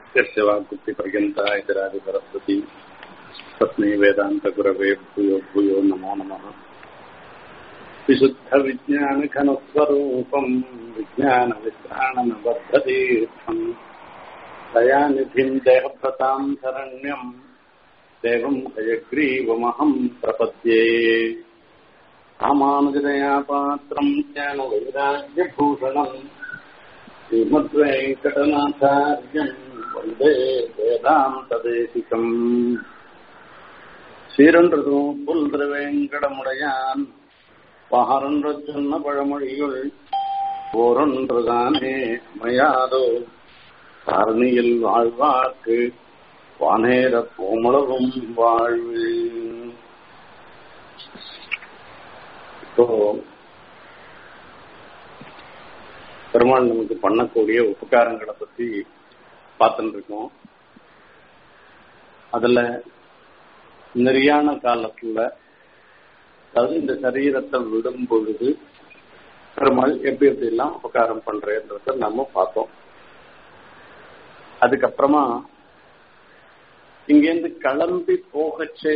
यस्य वाक्कृतिपर्यन्ता इतरादिपरस्पति तस्मै वेदान्तगुरवे भूयो भूयो नमो नमः विशुद्धविज्ञानघनस्वरूपम् विज्ञानवित्राणनबद्धतीर्थम् दयानिधिम् देहभृताम् शरण्यम् देवम् हयग्रीवमहम् प्रपद्ये रामानुजदया पात्रम् ज्ञानवैराग्यभूषणम् श्रीमद्वेङ्कटनाथार्यम् वन्दे वेदान्तदेशिकम् சீரன்றதும் புல் திருவேங்கடமுடையான் பகரன்று சொன்ன பழமொழியுள் ஓரொன்றுதானே மயாதோ காரணியில் வாழ்வாக்கு வானேர பூமுழவும் வாழ்வு இப்போ பெருமாள் நமக்கு பண்ணக்கூடிய உபகாரங்களை பத்தி பார்த்துட்டு இருக்கோம் அதுல நெறியான காலத்துல அதாவது இந்த சரீரத்தை விடும் பொழுது பெருமாள் எப்படி எப்படி எல்லாம் உபகாரம் பண்றேன்றத நம்ம பார்த்தோம் அதுக்கப்புறமா இங்கேருந்து கிளம்பி போகச்சு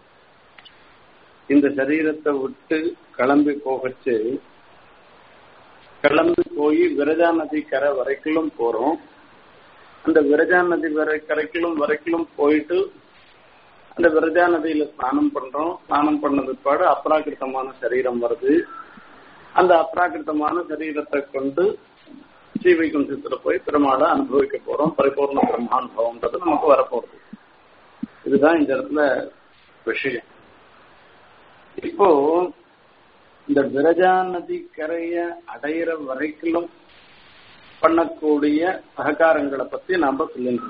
இந்த சரீரத்தை விட்டு கிளம்பி போகச்சு கிளம்பி போய் விரஜா நதி கரை வரைக்கும் போறோம் அந்த விரஜா நதி வரை கரைக்கிலும் வரைக்கும் போயிட்டு அந்த விரஜா நதியில ஸ்நானம் பண்றோம் ஸ்நானம் பண்ணது பாடு அப்ராகிருத்தமான சரீரம் வருது அந்த அப்ராகிருத்தமான சரீரத்தை கொண்டு ஸ்ரீவைகுண்டத்துல போய் பெருமாளை அனுபவிக்க போறோம் பரிபூர்ண பிரம்மானுபவம்ன்றது நமக்கு வரப்போகுது இதுதான் இந்த இடத்துல விஷயம் இப்போ இந்த விரஜா நதி கரைய அடையிற வரைக்கும் பண்ணக்கூடிய சககாரங்களை பத்தி நாம சொல்லிட்டு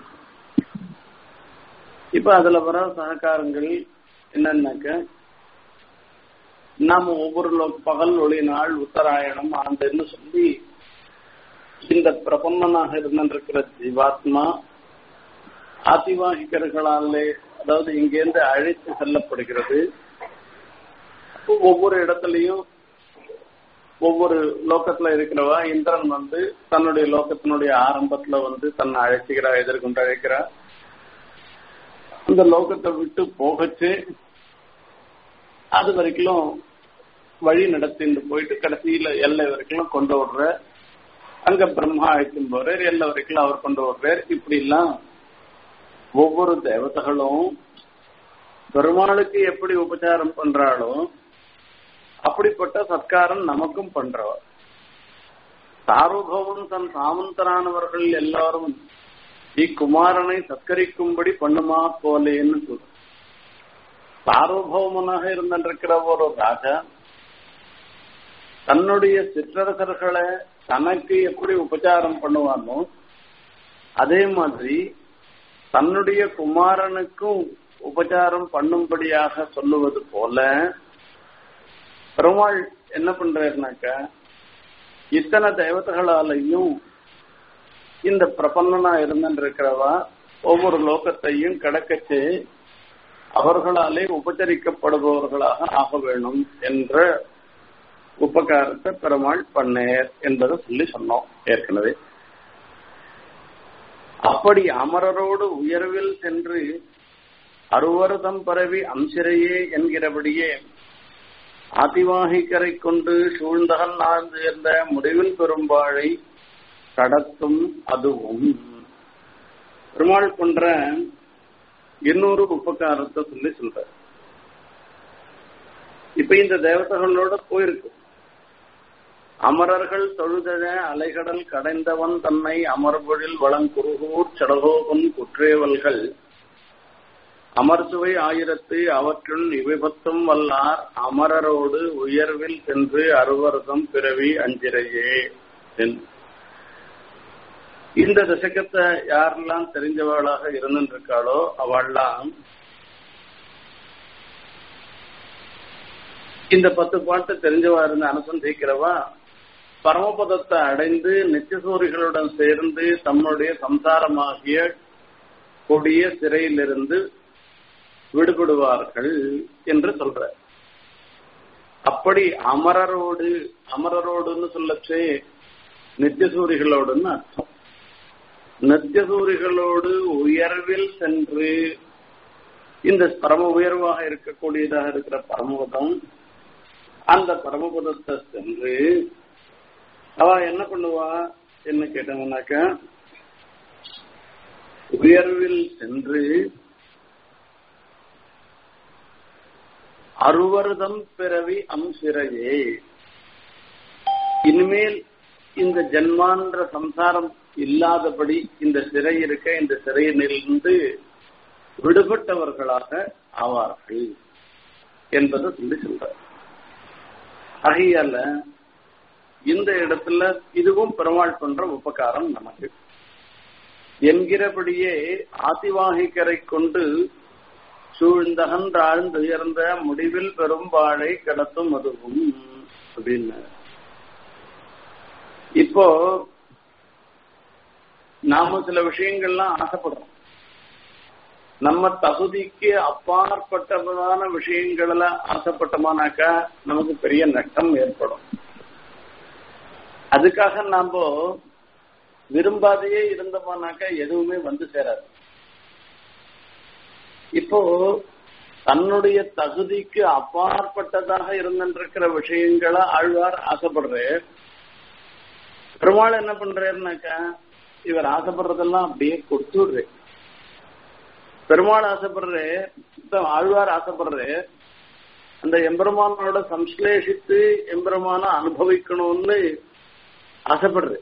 இப்ப அதுல வர சககாரங்கள் என்னன்னாக்க நாம ஒவ்வொரு பகல் ஒளி நாள் உத்தராயணம் ஆண்டுன்னு சொல்லி இந்த பிரபன்னனாக இருந்திருக்கிற ஜீவாத்மா ஆதிவாகிகர்களாலே அதாவது இங்கேருந்து அழைத்து செல்லப்படுகிறது ஒவ்வொரு இடத்துலயும் ஒவ்வொரு லோக்கத்துல இருக்கிறவா இந்திரன் வந்து தன்னுடைய லோக்கத்தினுடைய ஆரம்பத்துல வந்து தன்னை அழைச்சுக்கிறா எதிர்கொண்டு அழைக்கிறா அந்த லோகத்தை விட்டு போகச்சு அது வரைக்கும் வழி நடத்திட்டு போயிட்டு கடைசியில எல்லை வரைக்கும் கொண்டு விடுற அங்க பிரம்மா அழைக்கும் போறார் எல்லை வரைக்கும் அவர் கொண்டு விடுறார் இப்படி எல்லாம் ஒவ்வொரு தேவதைகளும் பெருமாளுக்கு எப்படி உபச்சாரம் பண்றாளோ அப்படிப்பட்ட சத்காரம் நமக்கும் பண்றவர் சார்வபௌமன் தன் சாமந்தரானவர்கள் எல்லாரும் இக்குமாரனை சத்கரிக்கும்படி பண்ணுமா போலேன்னு சொல்ற சார்வபௌமனாக இருந்திருக்கிற ஒரு ராஜா தன்னுடைய சிற்றரசர்களை தனக்கு எப்படி உபச்சாரம் பண்ணுவானோ அதே மாதிரி தன்னுடைய குமாரனுக்கும் உபச்சாரம் பண்ணும்படியாக சொல்லுவது போல பெருமாள் என்ன பண்றாருனாக்க இத்தனை தேவதைகளாலையும் இந்த பிரபன்னனா இருந்திருக்கிறவா ஒவ்வொரு லோகத்தையும் கடக்கச்சு அவர்களாலே உபச்சரிக்கப்படுபவர்களாக ஆக வேணும் என்ற உபகாரத்தை பெருமாள் பண்ணேர் என்பதை சொல்லி சொன்னோம் ஏற்கனவே அப்படி அமரரோடு உயர்வில் சென்று அருவருதம் பரவி அம்சிரையே என்கிறபடியே ஆதிவாகிக்கரை கொண்டு சூழ்ந்தகன் ஆழ்ந்து இருந்த முடிவில் பெரும்பாழை கடத்தும் அதுவும் பெருமாள் பண்ற இன்னொரு உபகாரத்தை சொல்லி சொல்ற இப்ப இந்த தேவதைகளோட போயிருக்கு அமரர்கள் தொழுதழ அலைகடல் கடைந்தவன் தன்னை அமர்பொழில் வளங்குருகூர் சடகோபன் குற்றேவல்கள் அமர்சுவை ஆயிரத்து அவற்றுள் இவைபத்தும் வல்லார் அமரரோடு உயர்வில் சென்று அருவரதம் பிறவி அஞ்சிரையே இந்த தசகத்தை யாரெல்லாம் தெரிஞ்சவளாக இருந்திருக்காளோ அவள்லாம் இந்த பத்து பாட்டு தெரிஞ்சவா இருந்து அனுசந்திக்கிறவா பரமபதத்தை அடைந்து நிச்சசூரிகளுடன் சேர்ந்து தம்முடைய சம்சாரமாகிய கொடிய சிறையிலிருந்து விடுபடுவார்கள் என்று சொல்ற அப்படி அமரரோடு அமரரோடுன்னு சொல்லச்சே நித்தியசூரிகளோடுன்னு அர்த்தம் நித்தியசூரிகளோடு உயர்வில் சென்று இந்த பரம உயர்வாக இருக்கக்கூடியதாக இருக்கிற பரமபதம் அந்த பரமபதத்தை சென்று அவ என்ன பண்ணுவா என்ன கேட்டாங்கன்னாக்க உயர்வில் சென்று அறுவருதம் பிறவி அம்சிறையே இனிமேல் இந்த ஜன்மான்ற சம்சாரம் இல்லாதபடி இந்த சிறை இருக்க இந்த சிறையிலிருந்து விடுபட்டவர்களாக ஆவார்கள் என்பதை சொல்லி சொல்றார் ஆகையால இந்த இடத்துல இதுவும் பெருமாள் பண்ற உபகாரம் நமக்கு என்கிறபடியே ஆதிவாகிக்கரை கொண்டு சூழ்ந்தகன்றாழ்ந்து உயர்ந்த முடிவில் பெரும்பாழை கிடத்தும் அதுவும் அப்படின்னு இப்போ நாம சில விஷயங்கள்லாம் ஆசைப்படுறோம் நம்ம தகுதிக்கு அப்பாற்பட்டதான விஷயங்கள ஆசைப்பட்டோமானாக்கா நமக்கு பெரிய நட்டம் ஏற்படும் அதுக்காக நாம விரும்பாதையே இருந்தோமானாக்கா எதுவுமே வந்து சேராது இப்போ தன்னுடைய தகுதிக்கு அப்பாற்பட்டதாக இருந்திருக்கிற விஷயங்களை ஆழ்வார் ஆசைப்படுறார் பெருமாள் என்ன பண்றாருனாக்கா இவர் ஆசைப்படுறதெல்லாம் அப்படியே கொடுத்துடுறேன் பெருமாள் ஆசைப்படுறே ஆழ்வார் ஆசைப்படுறே அந்த எம்பெருமானோட சம்ஸ்லேஷித்து எம்பெருமான அனுபவிக்கணும்னு ஆசைப்படுற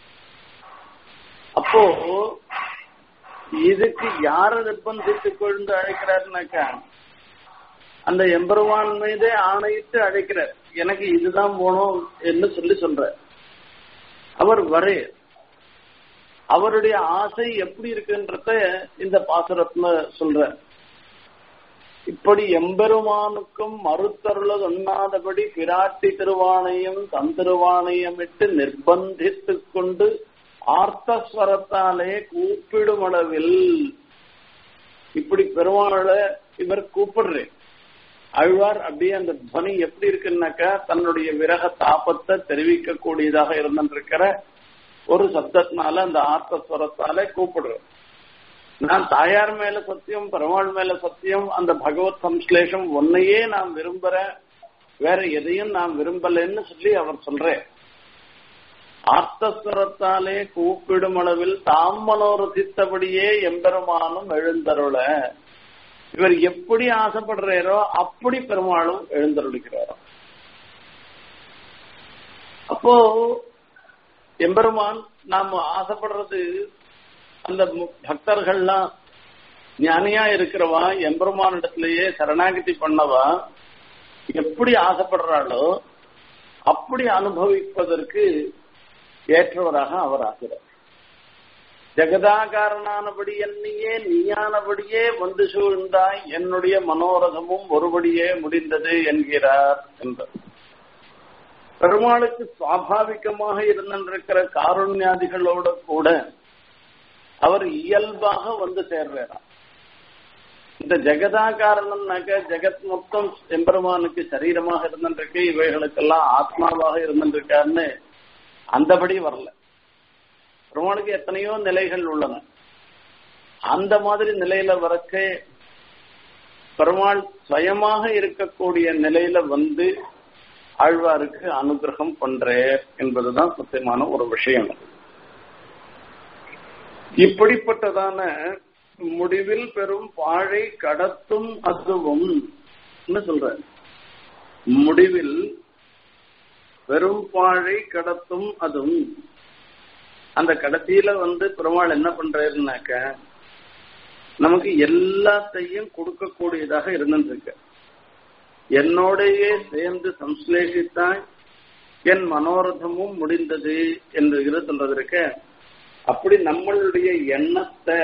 அப்போ இதுக்கு யார நிர்பந்தித்து கொண்டு அழைக்கிறாருனாக்கா அந்த எம்பெருமான் மீதே ஆணையிட்டு அழைக்கிறார் எனக்கு இதுதான் போகணும் என்று சொல்லி சொல்ற அவர் வரே அவருடைய ஆசை எப்படி இருக்குன்றத இந்த பாசுரத்துல சொல்ற இப்படி எம்பெருமானுக்கும் மறுத்தருள சொன்னாதபடி பிராட்டி திருவாணையம் தந்திருவாணையம் இட்டு நிர்பந்தித்து கொண்டு ஆர்த்தஸ்வரத்தாலே கூப்பிடும் அளவில் இப்படி பெருமாளை இவர் கூப்பிடுறேன் அழ்வார் அப்படியே அந்த துவனி எப்படி இருக்குன்னாக்கா தன்னுடைய விரக தாபத்தை தெரிவிக்க கூடியதாக இருந்திருக்கிற ஒரு சப்தத்தினால அந்த ஆர்த்தஸ்வரத்தாலே கூப்பிடுறோம் நான் தாயார் மேல சத்தியம் பெருமாள் மேல சத்தியம் அந்த பகவத் சம்ஸ்லேஷம் ஒன்னையே நான் விரும்புறேன் வேற எதையும் நான் விரும்பலன்னு சொல்லி அவர் சொல்றேன் ஆர்த்தஸ்வரத்தாலே கூப்பிடும் அளவில் தாம் மனோரசித்தபடியே எம்பெருமானும் எழுந்தருள இவர் எப்படி ஆசைப்படுறாரோ அப்படி பெருமாளும் எழுந்தருளிக்கிறாரோ அப்போ எம்பெருமான் நாம் ஆசைப்படுறது அந்த பக்தர்கள்லாம் ஞானியா இருக்கிறவா எம்பெருமான் இடத்திலேயே சரணாகதி பண்ணவா எப்படி ஆசைப்படுறாளோ அப்படி அனுபவிப்பதற்கு ஏற்றவராக அவர் ஆகிறார் ஜெகதாகாரனானபடி என்னையே நீயானபடியே வந்து சூழ்ந்தாய் என்னுடைய மனோரதமும் ஒருபடியே முடிந்தது என்கிறார் என்றார் பெருமாளுக்கு சுவாபாவிகமாக இருந்திருக்கிற காருண்யாதிகளோட கூட அவர் இயல்பாக வந்து சேர்றாராம் இந்த ஜெகதாகாரணம்னாக்க ஜெகத் மொத்தம் எம்பெருமானுக்கு சரீரமாக இருந்திருக்கு இவைகளுக்கெல்லாம் ஆத்மாவாக இருந்திருக்காருன்னு அந்தபடி வரல பெருமானுக்கு எத்தனையோ நிலைகள் உள்ளன அந்த மாதிரி நிலையில வரக்க பெருமாள் சுயமாக இருக்கக்கூடிய நிலையில வந்து ஆழ்வாருக்கு அனுகிரகம் பண்றேர் என்பதுதான் சத்தியமான ஒரு விஷயம் இப்படிப்பட்டதான முடிவில் பெறும் பாழை கடத்தும் அதுவும் சொல்ற முடிவில் பெரும் பாழை கடத்தும் அதுவும் அந்த கடைசியில வந்து பெருமாள் என்ன பண்றாருனாக்க நமக்கு எல்லாத்தையும் கொடுக்கக்கூடியதாக இருந்துருக்கு என்னோடையே சேர்ந்து சம்ஸ்லேஷித்தாய் என் மனோரதமும் முடிந்தது என்று இது சொல்றது இருக்க அப்படி நம்மளுடைய எண்ணத்தை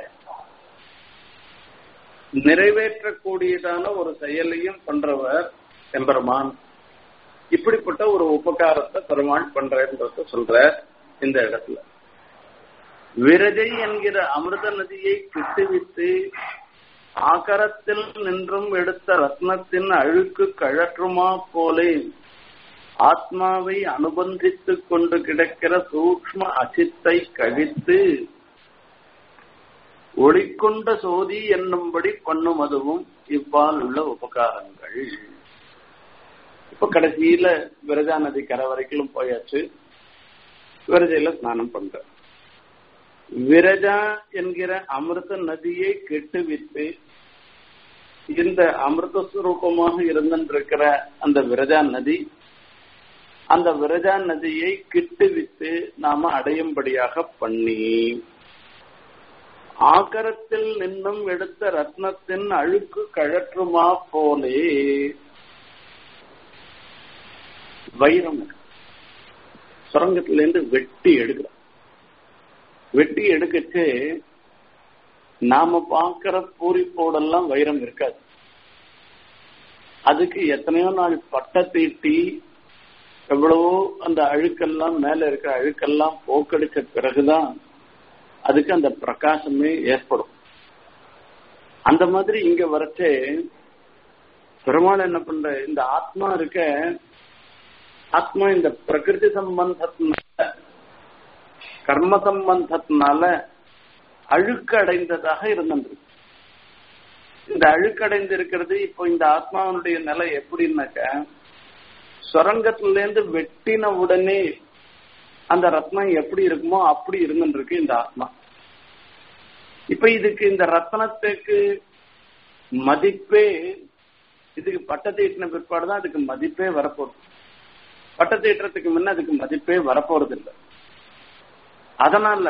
நிறைவேற்றக்கூடியதான ஒரு செயலையும் பண்றவர் எம்பெருமான் இப்படிப்பட்ட ஒரு உபகாரத்தை பெருமாள் பண்றன்றத சொல்ற இந்த இடத்துல விரஜை என்கிற அமிர்த நதியை கிட்டுவித்து ஆகரத்தில் நின்றும் எடுத்த ரத்னத்தின் அழுக்கு கழற்றுமா போலே ஆத்மாவை அனுபந்தித்துக் கொண்டு கிடக்கிற சூக்ம அசித்தை கழித்து ஒளிக்கொண்ட சோதி என்னும்படி பண்ணும் அதுவும் இவ்வால் உள்ள உபகாரங்கள் இப்ப கடைசியில விரஜா நதி கரை வரைக்கும் போயாச்சு விரஜையில ஸ்நானம் பண்ற விரஜா என்கிற அமிர்த நதியை கெட்டுவித்து இந்த அமிர்த சுரூபமாக இருந்திருக்கிற அந்த விரஜா நதி அந்த விரஜா நதியை கிட்டுவித்து நாம அடையும்படியாக பண்ணி ஆகரத்தில் நின்னும் எடுத்த ரத்னத்தின் அழுக்கு கழற்றுமா போலே வைரம் சுரங்கத்திலேருந்து வெட்டி எடுக்கிறோம் வெட்டி எடுக்கச்சு நாம பாக்குற பூரிப்போடெல்லாம் வைரம் இருக்காது அதுக்கு எத்தனையோ நாள் பட்டை தீட்டி எவ்வளவோ அந்த அழுக்கெல்லாம் மேல இருக்கிற அழுக்கெல்லாம் போக்கடிச்ச பிறகுதான் அதுக்கு அந்த பிரகாசமே ஏற்படும் அந்த மாதிரி இங்க வரச்சே பெருமாள் என்ன பண்ற இந்த ஆத்மா இருக்க ஆத்மா இந்த பிரகிருதி சம்பந்தத்தினால கர்ம சம்பந்தத்தினால அழுக்கடைந்ததாக இருந்தது இந்த அழுக்கடைந்து இருக்கிறது இப்போ இந்த ஆத்மாவனுடைய நிலை எப்படின்னாக்க சுரங்கத்துல இருந்து வெட்டின உடனே அந்த ரத்னம் எப்படி இருக்குமோ அப்படி இருந்துருக்கு இந்த ஆத்மா இப்ப இதுக்கு இந்த ரத்னத்துக்கு மதிப்பே இதுக்கு பட்டத்தை ஈட்டின பிற்பாடுதான் அதுக்கு மதிப்பே வரப்போகுது பட்டத்தை ஈட்டுறதுக்கு முன்ன அதுக்கு மதிப்பே வரப்போறது இல்லை அதனால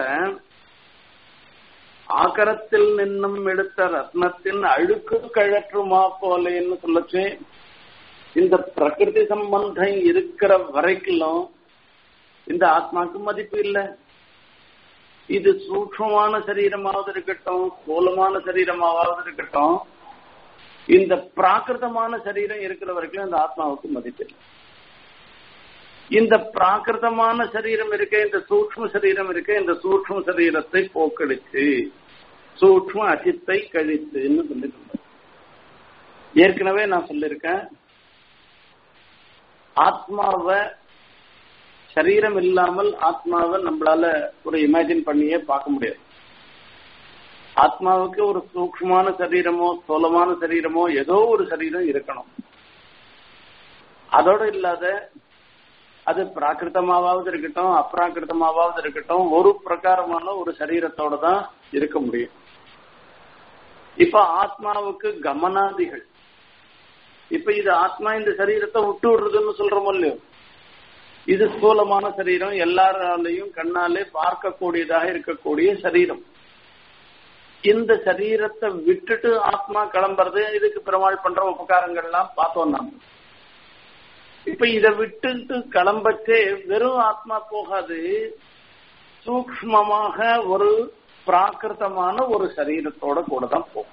ஆகரத்தில் நின்னும் எடுத்த ரத்னத்தின் அழுக்கு கழற்றுமா போலேன்னு சொல்லச்சு இந்த பிரகிருதி சம்பந்தம் இருக்கிற வரைக்கும் இந்த ஆத்மாக்கு மதிப்பு இல்லை இது சூக்மமான சரீரமாவது இருக்கட்டும் ஸ்தூலமான சரீரமாவது இருக்கட்டும் இந்த பிராகிருதமான சரீரம் இருக்கிற வரைக்கும் இந்த ஆத்மாவுக்கு மதிப்பு இல்லை இந்த பிராகிருதமான சரீரம் இருக்க இந்த சூக்ம சரீரம் இருக்க இந்த சூக்ம சரீரத்தை போக்கடிச்சு சூக்ம அசித்தை கழித்துன்னு சொல்லிட்டு ஏற்கனவே நான் சொல்லியிருக்கேன் ஆத்மாவை சரீரம் இல்லாமல் ஆத்மாவை நம்மளால ஒரு இமேஜின் பண்ணியே பார்க்க முடியாது ஆத்மாவுக்கு ஒரு சூக்மமான சரீரமோ ஸ்தூலமான சரீரமோ ஏதோ ஒரு சரீரம் இருக்கணும் அதோட இல்லாத அது பிராகிருத்தமாவது இருக்கட்டும் அப்ராகிருத்தமாவது இருக்கட்டும் ஒரு பிரகாரமான ஒரு சரீரத்தோட தான் இருக்க முடியும் இப்ப ஆத்மாவுக்கு கமனாதிகள் இப்ப இது ஆத்மா இந்த சரீரத்தை விட்டு விடுறதுன்னு சொல்றோமோ இல்லையோ இது ஸ்தூலமான சரீரம் எல்லாராலையும் கண்ணாலே பார்க்கக்கூடியதாக இருக்கக்கூடிய சரீரம் இந்த சரீரத்தை விட்டுட்டு ஆத்மா கிளம்புறது இதுக்கு பெருமாள் பண்ற உபகாரங்கள்லாம் பார்த்தோம் நாம இப்ப இதை விட்டுட்டு கிளம்பச்சே வெறும் ஆத்மா போகாது சூக்மமாக ஒரு பிராகிருத்தமான ஒரு சரீரத்தோட கூட தான் போகும்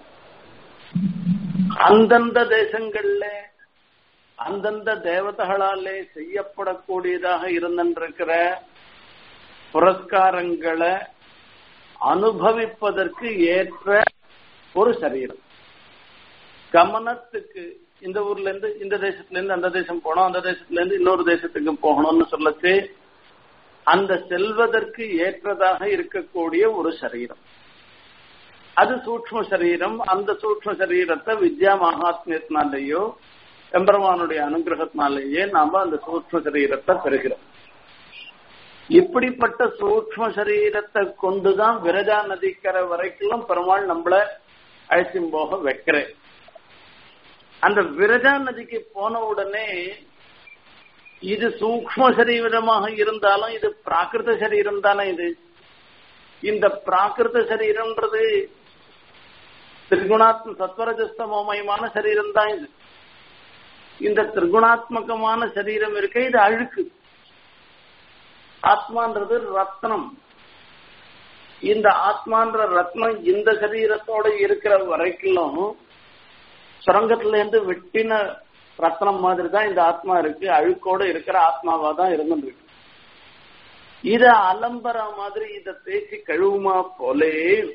அந்தந்த தேசங்கள்ல அந்தந்த தேவதைகளாலே செய்யப்படக்கூடியதாக இருந்திருக்கிற புரஸ்காரங்களை அனுபவிப்பதற்கு ஏற்ற ஒரு சரீரம் கமனத்துக்கு இந்த ஊர்ல இருந்து இந்த தேசத்துல இருந்து அந்த தேசம் போனோம் அந்த தேசத்துல இருந்து இன்னொரு தேசத்துக்கு போகணும்னு சொல்லச்சு அந்த செல்வதற்கு ஏற்றதாக இருக்கக்கூடிய ஒரு சரீரம் அது சூக்ம சரீரம் அந்த சூக்ம சரீரத்தை வித்யா மகாத்மியத்தினாலேயோ எம்பெருமானுடைய அனுகிரகத்தினாலேயே நாம அந்த சூக்ம சரீரத்தை பெறுகிறோம் இப்படிப்பட்ட சூக்ம சரீரத்தை கொண்டுதான் விரஜா நதிக்கரை வரைக்கும் பெருமாள் நம்மள அழைச்சும் போக வைக்கிறேன் அந்த விரஜா நதிக்கு போன உடனே இது சூக்ம சரீரமாக இருந்தாலும் இது பிராகிருத சரீரம் தானே இது இந்த பிராகிருத சரீரம்ன்றது திரிகுணாத்ம சத்வரஜஸ்தமயமான சரீரம் தான் இது இந்த திரிகுணாத்மகமான சரீரம் இருக்க இது அழுக்கு ஆத்மான்றது ரத்னம் இந்த ஆத்மான்ற ரத்னம் இந்த சரீரத்தோட இருக்கிற வரைக்கும் சுரங்கத்துல இருந்து வெட்டின ரத்னம் மாதிரி தான் இந்த ஆத்மா இருக்கு அழுக்கோட இருக்கிற ஆத்மாவா தான் இருந்துருக்கு இத அலம்பர மாதிரி இத தேய்ச்சி கழுவுமா போலே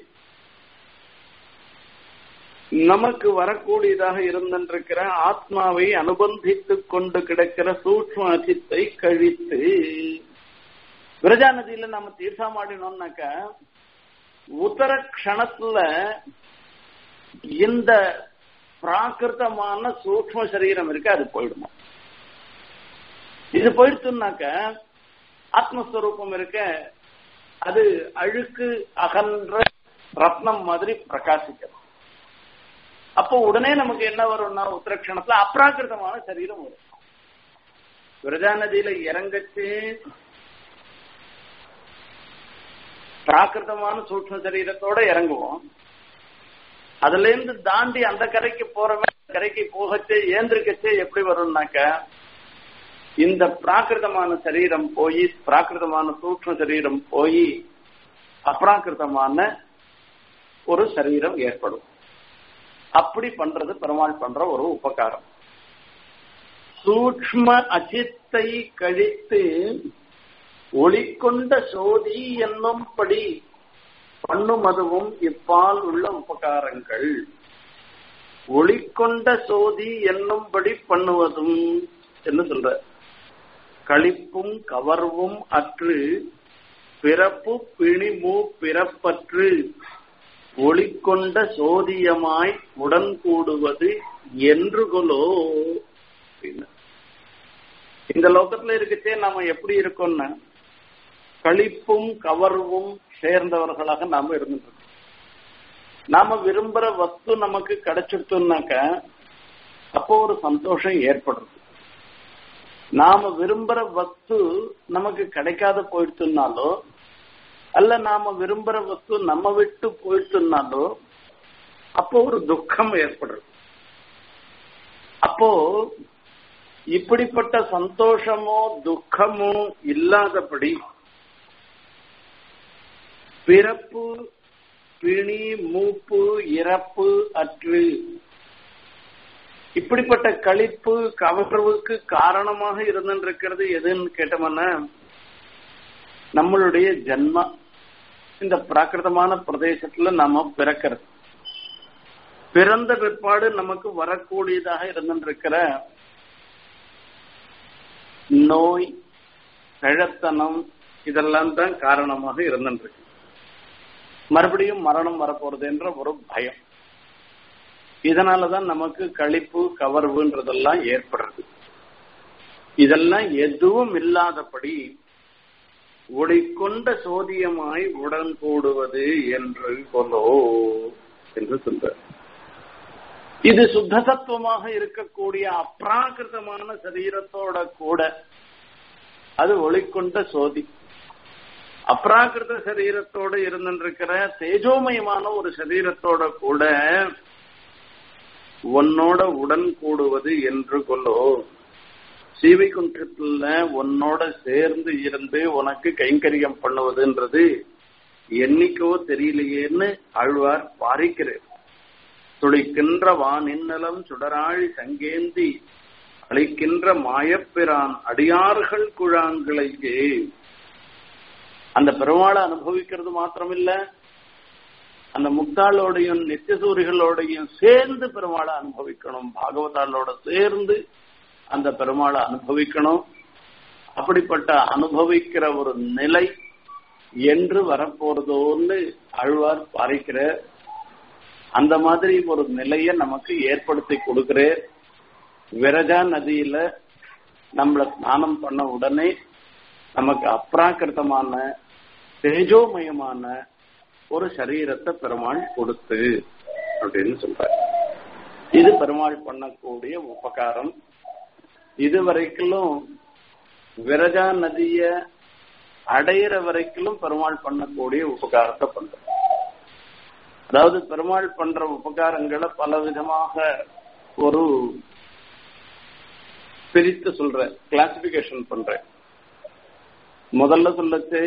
நமக்கு வரக்கூடியதாக இருந்திருக்கிற ஆத்மாவை அனுபந்தித்துக் கொண்டு கிடக்கிற சூக்ம அசித்தை கழித்து விரஜா நதியில நம்ம தீர்த்தம் ஆடினோம்னாக்க உத்தர க்ஷணத்துல இந்த பிராகிருதமான சூக்ம சரீரம் இருக்கு அது போயிடுமா இது போயிடுச்சுனாக்க ஆத்மஸ்வரூபம் இருக்க அது அழுக்கு அகன்ற ரத்னம் மாதிரி பிரகாசிக்கும் அப்போ உடனே நமக்கு என்ன வரும்னா உத்தரக்ஷணத்துல அப்ராகிருதமான சரீரம் வரும் விரஜா நதியில இறங்கச்சு பிராகிருதமான சூக்ம சரீரத்தோட இறங்குவோம் அதுல இருந்து தாண்டி அந்த கரைக்கு போறவன் கரைக்கு போகச்சே ஏந்திருக்கச்சே எப்படி வரும்னாக்க இந்த பிராகிருதமான சரீரம் போய் பிராகிருதமான சூக்ம சரீரம் போய் அப்ராகிருதமான ஒரு சரீரம் ஏற்படும் அப்படி பண்றது பெருமாள் பண்ற ஒரு உபகாரம் சூக்ம அச்சித்தை கழித்து ஒளிக்கொண்ட சோதி என்னும்படி பண்ணும் அதுவும் இப்பால் உள்ள உபகாரங்கள் ஒளிக்கொண்ட சோதி என்னும்படி பண்ணுவதும் என்ன சொல்ற களிப்பும் கவர்வும் அற்று பிறப்பு பிணிமு பிறப்பற்று ஒளிக்கொண்ட சோதியமாய் உடன் கூடுவது என்று கொலோ இந்த லோகத்துல இருக்கச்சே நாம எப்படி இருக்கோம்னா களிப்பும் கவர்வும் சேர்ந்தவர்களாக நாம இருந்துட்டு நாம விரும்புற வஸ்து நமக்கு கிடைச்சிருத்தோம்னாக்க அப்போ ஒரு சந்தோஷம் ஏற்படுறது நாம விரும்புற வஸ்து நமக்கு கிடைக்காத போயிடுச்சுனாலோ அல்ல நாம விரும்புற வஸ்து நம்ம விட்டு போயிடுச்சுனாலோ அப்போ ஒரு துக்கம் ஏற்படுறது அப்போ இப்படிப்பட்ட சந்தோஷமோ துக்கமோ இல்லாதபடி பிறப்பு பிணி மூப்பு இறப்பு அற்று இப்படிப்பட்ட கழிப்பு கவர்வுக்கு காரணமாக இருந்திருக்கிறது எதுன்னு கேட்டோம்னா நம்மளுடைய ஜன்மா இந்த பிராகிருதமான பிரதேசத்துல நாம பிறக்கிறது பிறந்த பிற்பாடு நமக்கு வரக்கூடியதாக இருந்திருக்கிற நோய் கழத்தனம் இதெல்லாம் தான் காரணமாக இருந்திருக்கு மறுபடியும் மரணம் வரப்போறது என்ற ஒரு பயம் இதனாலதான் நமக்கு கழிப்பு கவர்வுன்றதெல்லாம் ஏற்படுறது இதெல்லாம் எதுவும் இல்லாதபடி ஒளிக்கொண்ட சோதியமாய் உடன் கூடுவது என்று கொலோ என்று சொல்ற இது சுத்த தத்துவமாக இருக்கக்கூடிய அப்ராகிருதமான சரீரத்தோட கூட அது ஒளிக்கொண்ட சோதி அப்ராகிருத சரீரத்தோட இருந்திருக்கிற தேஜோமயமான ஒரு சரீரத்தோட கூட உன்னோட உடன் கூடுவது என்று கொல்லோ சீவைக்குன்றத்துல உன்னோட சேர்ந்து இருந்து உனக்கு கைங்கரியம் பண்ணுவதுன்றது என்னைக்கோ தெரியலையேன்னு ஆழ்வார் பாரிக்கிறார் துளிக்கின்ற வானின்னலம் சுடராழி சங்கேந்தி அளிக்கின்ற மாயப்பிரான் அடியார்கள் குழாங்களையே அந்த பெருமாளை அனுபவிக்கிறது மாத்திரமில்ல அந்த முக்தாளோடையும் நித்தியசூரிகளோடையும் சேர்ந்து பெருமாளை அனுபவிக்கணும் பாகவதாளோட சேர்ந்து அந்த பெருமாளை அனுபவிக்கணும் அப்படிப்பட்ட அனுபவிக்கிற ஒரு நிலை என்று வரப்போறதோன்னு அழ்வார் பாரிக்கிற அந்த மாதிரி ஒரு நிலையை நமக்கு ஏற்படுத்தி கொடுக்கிற விரஜா நதியில நம்மள ஸ்நானம் பண்ண உடனே நமக்கு அப்ராக்கிருத்தமான தேஜோமயமான ஒரு சரீரத்தை பெருமாள் கொடுத்து அப்படின்னு சொல்ற இது பெருமாள் பண்ணக்கூடிய உபகாரம் இது வரைக்கும் விரஜா நதிய அடையிற வரைக்கும் பெருமாள் பண்ணக்கூடிய உபகாரத்தை பண்ற அதாவது பெருமாள் பண்ற உபகாரங்களை பல விதமாக ஒரு பிரித்து சொல்ற கிளாசிபிகேஷன் பண்ற முதல்ல சொல்லச்சு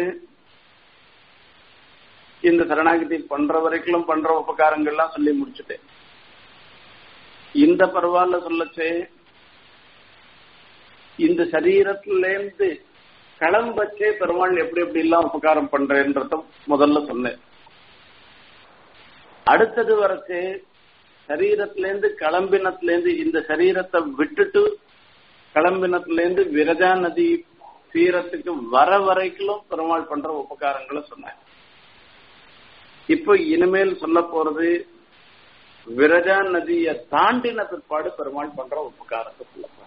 இந்த சரணாகதி பண்ற வரைக்கும் பண்ற உபகாரங்கள்லாம் சொல்லி முடிச்சுட்டேன் இந்த பரவாயில்ல சொல்லச்சு இந்த சரீரத்திலேருந்து கிளம்பச்சே பெருமாள் எப்படி எப்படி எல்லாம் உபகாரம் பண்றேன்றத முதல்ல சொன்னேன் அடுத்தது வரைச்சு சரீரத்திலேருந்து கிளம்பினத்திலேருந்து இந்த சரீரத்தை விட்டுட்டு கிளம்பினத்திலேருந்து விரஜா நதி தீரத்துக்கு வர வரைக்கும் பெருமாள் பண்ற உபகாரங்களை சொன்னேன் இப்போ இனிமேல் சொல்ல போறது விரஜா நதியை தாண்டின பிற்பாடு பெருமாள் பண்ற உபகாரத்தை சொல்ல போறோம்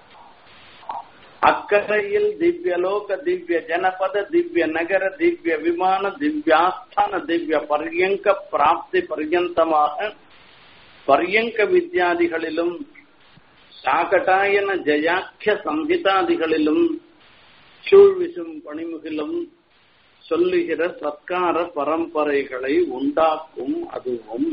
அக்கறையில் திவ்யலோக திவ்ய ஜனபத திவ்ய நகர திவ்ய விமான திவ்யாஸ்தான திவ்ய பர்யங்க பிராப்தி பர்யந்தமாக பர்யங்க வித்யாதிகளிலும் சாகட்டாயன ஜயாக்கிய சம்ஹிதாதிகளிலும் சூழ்விசும் பணிமுகிலும் சொல்லுகிற சத்கார பரம்பரைகளை உண்டாக்கும் அதுவும்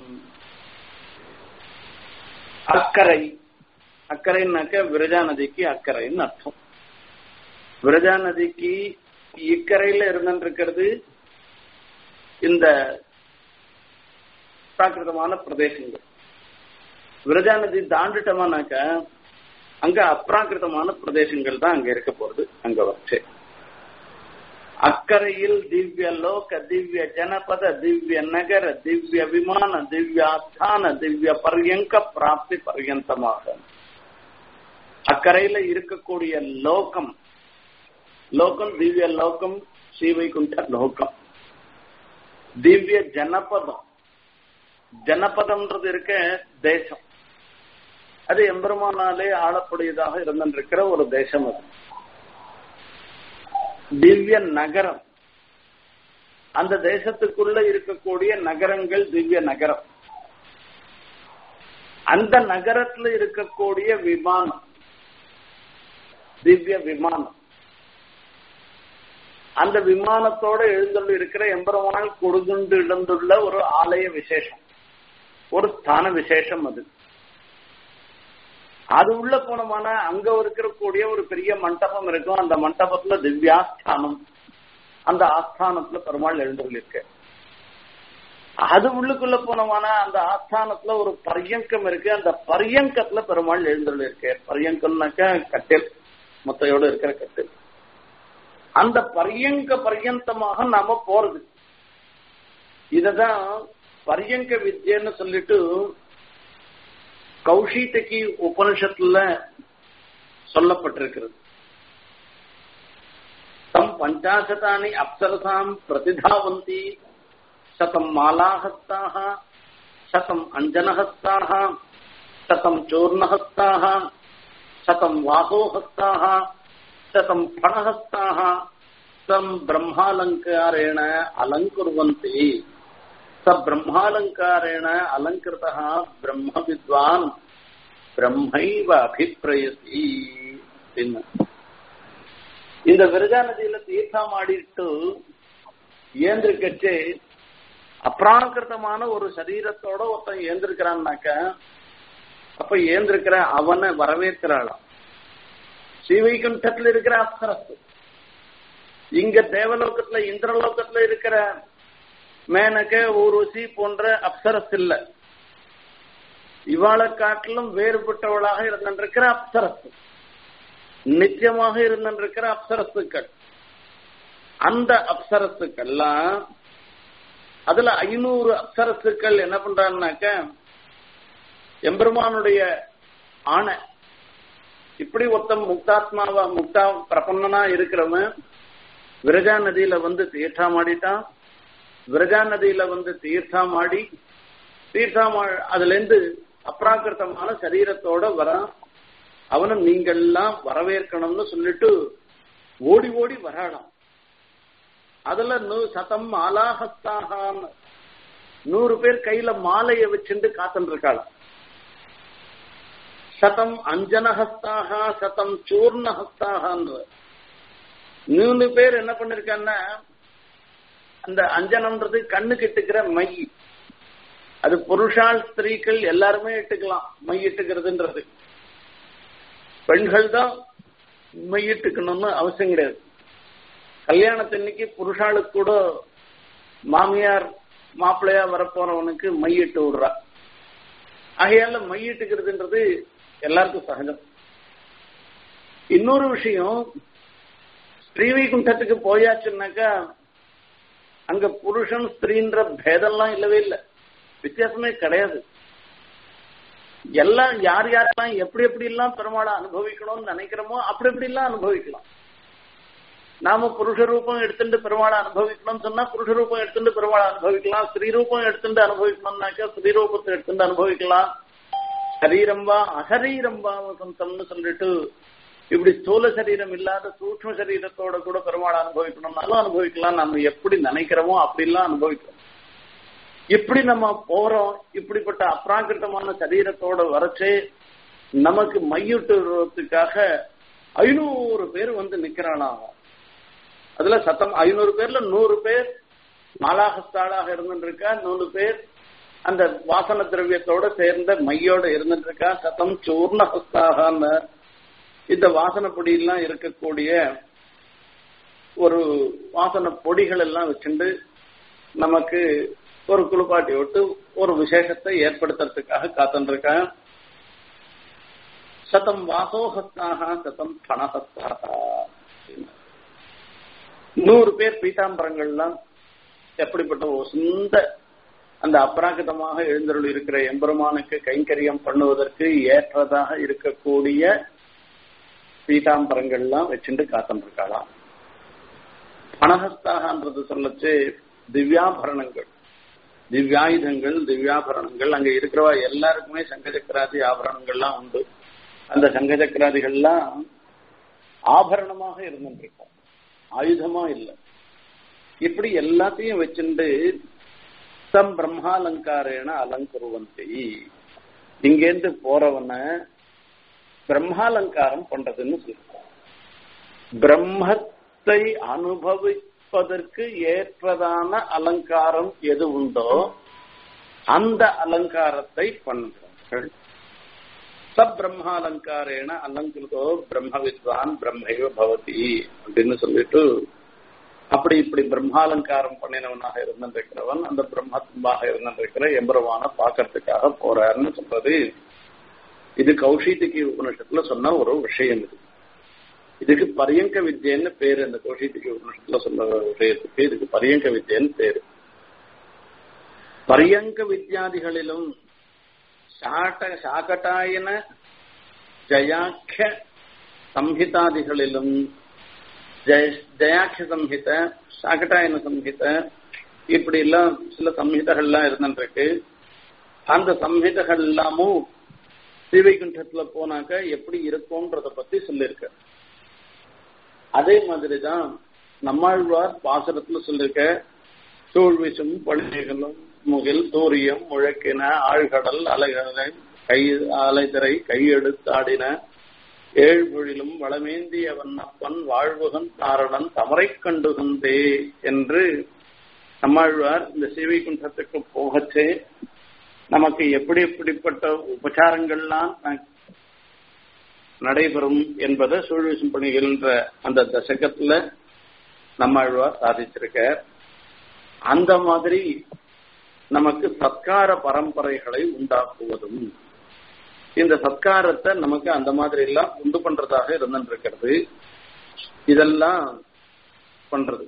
அக்கறை அக்கறைன்னாக்க விரஜா நதிக்கு அக்கறைன்னு அர்த்தம் விரஜா நதிக்கு இக்கரையில இருந்திருக்கிறது இந்த பிராகிருதமான பிரதேசங்கள் விரஜா நதி தாண்டிட்டோமானாக்க அங்க அப்ராகிருதமான பிரதேசங்கள் தான் அங்க இருக்க போறது அங்க வச்சு அக்கறையில் திவ்ய லோக திவ்ய ஜனபத திவ்ய நகர திவ்ய விமான திவ்ய ஆஸ்தான திவ்ய பர்யங்க பிராப்தி பர்யந்தமாக அக்கறையில இருக்கக்கூடிய லோகம் லோகம் திவ்ய லோகம் ஸ்ரீவைகுண்ட லோகம் திவ்ய ஜனபதம் ஜனபதம்ன்றது இருக்க தேசம் அது எம்பெருமானாலே ஆளக்கூடியதாக இருந்திருக்கிற ஒரு தேசம் அது திவ்ய நகரம் அந்த தேசத்துக்குள்ள இருக்கக்கூடிய நகரங்கள் திவ்ய நகரம் அந்த நகரத்துல இருக்கக்கூடிய விமானம் திவ்ய விமானம் அந்த விமானத்தோட எழுந்துள்ள இருக்கிற எம்பெருமானால் கொடுதுண்டு இழந்துள்ள ஒரு ஆலய விசேஷம் ஒரு ஸ்தான விசேஷம் அது அது உள்ள போனோம்னா அங்க இருக்கக்கூடிய ஒரு பெரிய மண்டபம் இருக்கும் அந்த மண்டபத்துல திவ்யாஸ்தானம் அந்த ஆஸ்தானத்துல பெருமாள் எழுந்துள்ளிருக்க அது உள்ளுக்குள்ள போனோம்னா அந்த ஆஸ்தானத்துல ஒரு பரியங்கம் இருக்கு அந்த பரியங்கத்துல பெருமாள் எழுந்துள்ளிருக்க பரியங்கம்னாக்க கட்டில் மொத்தையோட இருக்கிற கட்டில் அந்த பரியங்க பர்யந்தமாக நாம போறது இததான் பரியங்க வித்யன்னு சொல்லிட்டு கௌஷிதகி உபனிஷத்துல சொல்லப்பட்டிருக்கிறது தம் பஞ்சாசதானி அப்சரசாம் பிரதிதாவந்தி சதம் மாலாஹஸ்தாக சதம் அஞ்சனஹஸ்தாக சதம் சூர்ணஹஸ்தாக சதம் வாசோஹஸ்தாக சதம் பணஹஸ்தாக தம் பிரம்மாலங்காரேண அலங்குர்வந்தி ச பிரம்மாலங்காரேண அலங்கிருதா பிரம்ம வித்வான் பிரம்மைவ அபிப்பிரயசி இந்த விரஜா நதியில தீர்த்தம் ஆடிட்டு ஏந்திருக்கச்சே அப்ராகிருத்தமான ஒரு சரீரத்தோட ஒருத்தன் ஏந்திருக்கிறான்னாக்க அப்ப ஏந்திருக்கிற அவனை வரவேற்கிறாளாம் ஸ்ரீவைகுண்டத்துல இருக்கிற அப்சரஸ் இங்க தேவலோகத்துல இந்திரலோகத்துல இருக்கிற மேனக ஊர்வசி போன்ற அப்சரஸ் இல்ல இவாளை காட்டிலும் வேறுபட்டவளாக இருந்திருக்கிற அப்சரஸ் நித்தியமாக இருந்திருக்கிற அப்சரசுக்கள் அந்த அப்சரசுக்கள்லாம் அதுல ஐநூறு அப்சரசுக்கள் என்ன பண்றான்னாக்க எம்பெருமானுடைய ஆணை இப்படி ஒருத்தன் முக்தாத்மாவா முக்தா பிரபன்னனா இருக்கிறவன் விரஜா நதியில வந்து தீர்த்தம் ஆடிட்டான் விரஜா நதியில வந்து தீர்த்தம் ஆடி தீர்த்தம் அதுல இருந்து அப்ராகிருத்தமான சரீரத்தோட வரான் அவனை நீங்கள்லாம் வரவேற்கணும்னு சொல்லிட்டு ஓடி ஓடி வராடாம் அதுல நூ சதம் மாலாஹஸ்தாகான்னு நூறு பேர் கையில மாலைய வச்சுட்டு காத்துட்டு இருக்காளாம் சதம் அஞ்சனஹஸ்தாக சதம் சூர்ணஹஸ்தாகான்னு மூணு பேர் என்ன பண்ணிருக்காங்கன்னா அந்த அஞ்சனம்ன்றது கண்ணுக்கு இட்டுக்கிற மை அது புருஷால் ஸ்திரீகள் எல்லாருமே இட்டுக்கலாம் மை இட்டுக்கிறதுன்றது பெண்கள் தான் மை இட்டுக்கணும்னு அவசியம் கிடையாது கல்யாணத்தன்னைக்கு புருஷாளுக்கு கூட மாமியார் மாப்பிள்ளையா வரப்போறவனுக்கு மையிட்டு விடுறா ஆகையால மையிட்டுக்கிறதுன்றது எல்லாருக்கும் சகஜம் இன்னொரு விஷயம் ஸ்ரீவைகுண்டத்துக்கு போயாச்சுன்னாக்கா அங்க புருஷன் ஸ்திரீன்ற பேதம்லாம் இல்லவே இல்லை வித்தியாசமே கிடையாது எல்லாம் யார் யாரெல்லாம் எப்படி எப்படி எல்லாம் பெருமாளை அனுபவிக்கணும்னு நினைக்கிறோமோ அப்படி எப்படி எல்லாம் அனுபவிக்கலாம் நாம புருஷ ரூபம் எடுத்துட்டு பெருமாளை அனுபவிக்கணும்னு சொன்னா புருஷ ரூபம் எடுத்துட்டு பெருமாளை அனுபவிக்கலாம் ஸ்ரீ ரூபம் எடுத்துட்டு அனுபவிக்கணும்னாக்கா ஸ்ரீ ரூபத்தை எடுத்துட்டு அனுபவிக்கலாம் சரீரம் வா அசரீரம் வா வசந்தம்னு சொல்லிட்டு இப்படி ஸ்தூல சரீரம் இல்லாத சூக்ம சரீரத்தோட கூட பெருமாளை அனுபவிக்கணும்னாலும் அனுபவிக்கலாம் நம்ம எப்படி நினைக்கிறோமோ அப்படிலாம் அனுபவிக்கிறோம் இப்படி நம்ம போறோம் இப்படிப்பட்ட அப்ராகிருத்தமான சரீரத்தோட வரைச்சு நமக்கு மையிட்டுறதுக்காக ஐநூறு பேர் வந்து நிக்கிறானாம் அதுல சத்தம் ஐநூறு பேர்ல நூறு பேர் மாலாகஸ்தாளாக இருந்துருக்கா நூறு பேர் அந்த வாசன திரவியத்தோட சேர்ந்த மையோட இருந்துருக்கா சத்தம் சூர்ணஹஸ்தாகான்னு இந்த வாசன பொடியெல்லாம் இருக்கக்கூடிய ஒரு வாசன பொடிகள் எல்லாம் வச்சுட்டு நமக்கு ஒரு குளிப்பாட்டி விட்டு ஒரு விசேஷத்தை ஏற்படுத்துறதுக்காக காத்துருக்கேன் சதம் வாசோஹஸ்தாக சதம் பணஹஸ்தாக நூறு பேர் பீதாம்பரங்கள்லாம் எப்படிப்பட்ட ஒரு சொந்த அந்த அபராகிதமாக எழுந்தருள் இருக்கிற எம்பெருமானுக்கு கைங்கரியம் பண்ணுவதற்கு ஏற்றதாக இருக்கக்கூடிய பீதாம்பரங்கள்லாம் வச்சுட்டு காத்துருக்காளாம் பணஹஸ்தாகன்றது சொல்லச்சு திவ்யாபரணங்கள் திவ்யாயுதங்கள் திவ்யாபரணங்கள் அங்க இருக்கிறவா எல்லாருக்குமே சங்கச்சக்கராதி ஆபரணங்கள்லாம் உண்டு அந்த சங்கச்சக்கராதிகள்லாம் ஆபரணமாக இருந்துருக்கும் ஆயுதமா இல்லை இப்படி எல்லாத்தையும் வச்சுட்டு தம் பிரம்மாலங்காரேன அலங்குருவந்தி இங்கேருந்து போறவன பிரம்மாலங்காரம் பண்றதுன்னு சொல்லுவோம் பிரம்மத்தை அனுபவிப்பதற்கு ஏற்றதான அலங்காரம் எது உண்டோ அந்த அலங்காரத்தை பண்றார்கள் சப் பிரம்மாலங்காரேன அலங்கிருதோ பிரம்ம வித்வான் பிரம்மைவ பவதி அப்படின்னு சொல்லிட்டு அப்படி இப்படி பிரம்மாலங்காரம் பண்ணினவனாக இருந்திருக்கிறவன் அந்த பிரம்மத்மாக இருந்திருக்கிற எம்பரவான பாக்கிறதுக்காக போறாருன்னு சொல்றது இது கௌஷிதிக்கு உபனிஷத்துல சொன்ன ஒரு விஷயம் இது இதுக்கு பரியங்க வித்யன்னு பேரு இந்த கௌஷிதிக்கு உபனிஷத்துல சொன்ன விஷயத்துக்கு இதுக்கு பரியங்க வித்யன்னு பேரு பரியங்க வித்யாதிகளிலும் சாட்ட சாகட்டாயன ஜயாக்கிய சம்ஹிதாதிகளிலும் ஜயாட்ச சம்ஹித சாகட்டாயன சம்ஹித இப்படி எல்லாம் சில சம்ஹிதகள்லாம் இருந்துருக்கு அந்த சம்ஹிதகள் எல்லாமும் ஸ்ரீவைகுண்டத்துல போனாக்க எப்படி இருக்கும்ன்றத பத்தி சொல்லியிருக்க அதே மாதிரிதான் நம்மாழ்வார் பாசுரத்துல சொல்லியிருக்க சூழ்விசும் பணிகளும் முகில் சூரியம் முழக்கின ஆழ்கடல் அலைகளை கை அலைதரை கையெடுத்தாடின ஏழ்மொழிலும் வளமேந்திய வண்ணப்பன் வாழ்வுகன் தாரணன் தமரை கண்டுகந்தே என்று நம்மாழ்வார் இந்த சிவைகுண்டத்துக்கு போகச்சே நமக்கு எப்படி எப்படிப்பட்ட உபச்சாரங்கள்லாம் நடைபெறும் என்பதை சூழ்விசும் பணிகின்ற அந்த தசகத்துல நம்மாழ்வார் சாதிச்சிருக்க அந்த மாதிரி நமக்கு சத்கார பரம்பரைகளை உண்டாக்குவதும் இந்த சத்காரத்தை நமக்கு அந்த மாதிரி எல்லாம் உண்டு பண்றதாக இருந்துருக்கிறது இதெல்லாம் பண்றது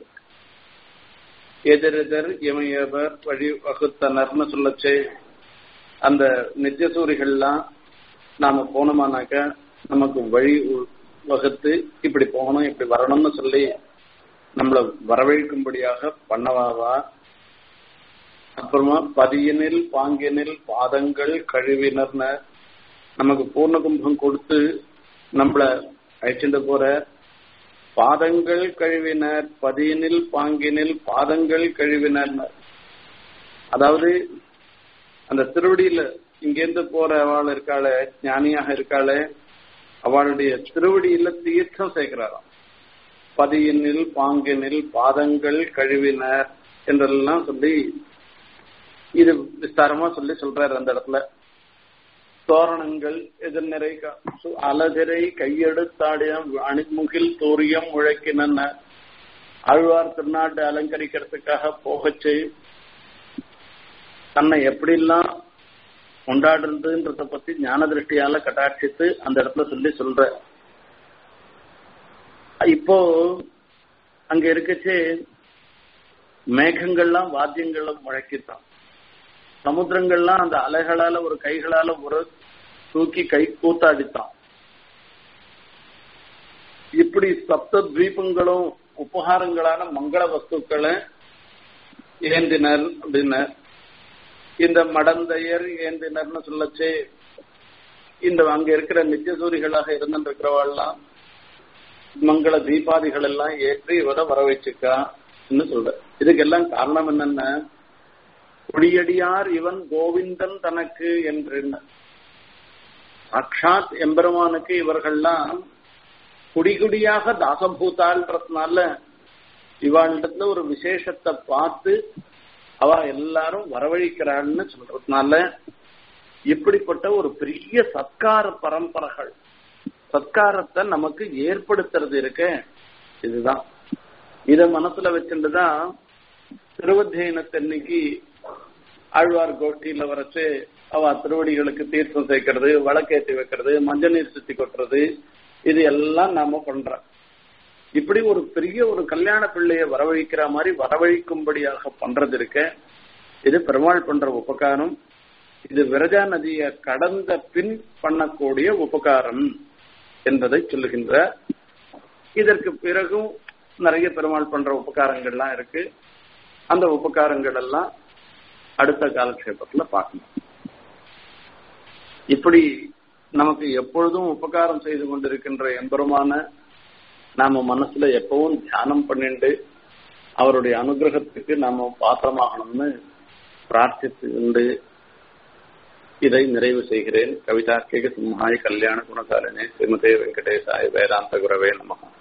எதிரெதிர் இமையவர் வழி வகுத்தனர்னு சொல்லச்சு அந்த நித்தியசூரிகள்லாம் நாம போனோமானாக்க நமக்கு வழி வகுத்து இப்படி போகணும் இப்படி வரணும்னு சொல்லி நம்மளை வரவழைக்கும்படியாக பண்ணவாவா அப்புறமா பதியனில் பாங்கினில் பாதங்கள் கழுவினர்ன நமக்கு பூர்ண கும்பம் கொடுத்து நம்மள அழைச்சிட்டு போற பாதங்கள் கழுவினர் பதியனில் பாங்கினில் பாதங்கள் கழுவினர் அதாவது அந்த திருவடியில இங்கேருந்து போற அவள் இருக்காளே ஞானியாக இருக்காளே அவளுடைய திருவடியில தீர்த்தம் சேர்க்கிறாராம் பதியனில் பாங்கினில் பாதங்கள் கழுவினர் என்றெல்லாம் சொல்லி இது விஸ்தாரமா சொல்லி சொல்றாரு அந்த இடத்துல தோரணங்கள் எதிர்நிறை அலதிரை கையெடுத்தாடிய அணிமுகில் தோரியம் முழக்கின ஆழ்வார் திருநாட்டு அலங்கரிக்கிறதுக்காக போகச்சு தன்னை எப்படிலாம் கொண்டாடுறதுன்றத பத்தி ஞான திருஷ்டியால கட்டாட்சித்து அந்த இடத்துல சொல்லி சொல்ற இப்போ அங்க இருக்கச்சு மேகங்கள்லாம் வாத்தியங்களும் முழக்கித்தான் சமுத்திரங்கள்லாம் அந்த அலைகளால ஒரு கைகளால ஒரு தூக்கி கை கூத்தாடித்தான் இப்படி சப்த தீபங்களும் உபகாரங்களான மங்கள வஸ்துக்களை ஏந்தினர் அப்படின்னு இந்த மடந்தையர் ஏந்தினர்னு சொல்லச்சே இந்த அங்க இருக்கிற நித்தியசூரிகளாக இருந்திருக்கிறவாள்லாம் மங்கள தீபாதிகள் எல்லாம் ஏற்றி இவரை வர வச்சுக்கான்னு சொல்ற இதுக்கெல்லாம் காரணம் என்னன்னா குடியடியார் இவன் கோவிந்தன் தனக்கு என்று சாட்சாத் எம்பெருமானுக்கு இவர்கள்லாம் குடிகுடியாக தாசபூத்தாள்ன்றதுனால இவாளிடத்துல ஒரு விசேஷத்தை பார்த்து அவ எல்லாரும் வரவழிக்கிறான்னு சொல்றதுனால இப்படிப்பட்ட ஒரு பெரிய சத்கார பரம்பரைகள் சத்காரத்தை நமக்கு ஏற்படுத்துறது இருக்க இதுதான் இத மனசுல வச்சுட்டுதான் திருவத்தியனத்தன்னைக்கு ஆழ்வார் கோஷ்டியில வரைச்சு அவ திருவடிகளுக்கு தீர்த்தம் சேர்க்கறது வழக்கேற்றி வைக்கிறது மஞ்சள் நீர் சுத்தி கொட்டுறது இது எல்லாம் நாம பண்றோம் இப்படி ஒரு பெரிய ஒரு கல்யாண பிள்ளைய வரவழிக்கிற மாதிரி வரவழிக்கும்படியாக பண்றது இருக்க இது பெருமாள் பண்ற உபகாரம் இது விரஜா நதியை கடந்த பின் பண்ணக்கூடிய உபகாரம் என்பதை சொல்லுகின்ற இதற்கு பிறகும் நிறைய பெருமாள் பண்ற உபகாரங்கள்லாம் இருக்கு அந்த உபகாரங்கள் எல்லாம் அடுத்த காலக்ஷேபத்துல பார்க்கணும் இப்படி நமக்கு எப்பொழுதும் உபகாரம் செய்து கொண்டிருக்கின்ற எம்பெருமான நாம மனசுல எப்பவும் தியானம் பண்ணிண்டு அவருடைய அனுகிரகத்துக்கு நாம பாத்திரமாகணும்னு பிரார்த்தித்து இதை நிறைவு செய்கிறேன் கவிதா கேக சிம்ஹாய் கல்யாண குணசாலினே ஸ்ரீமதே வெங்கடேசாய வேதாந்த குரவே நமகம்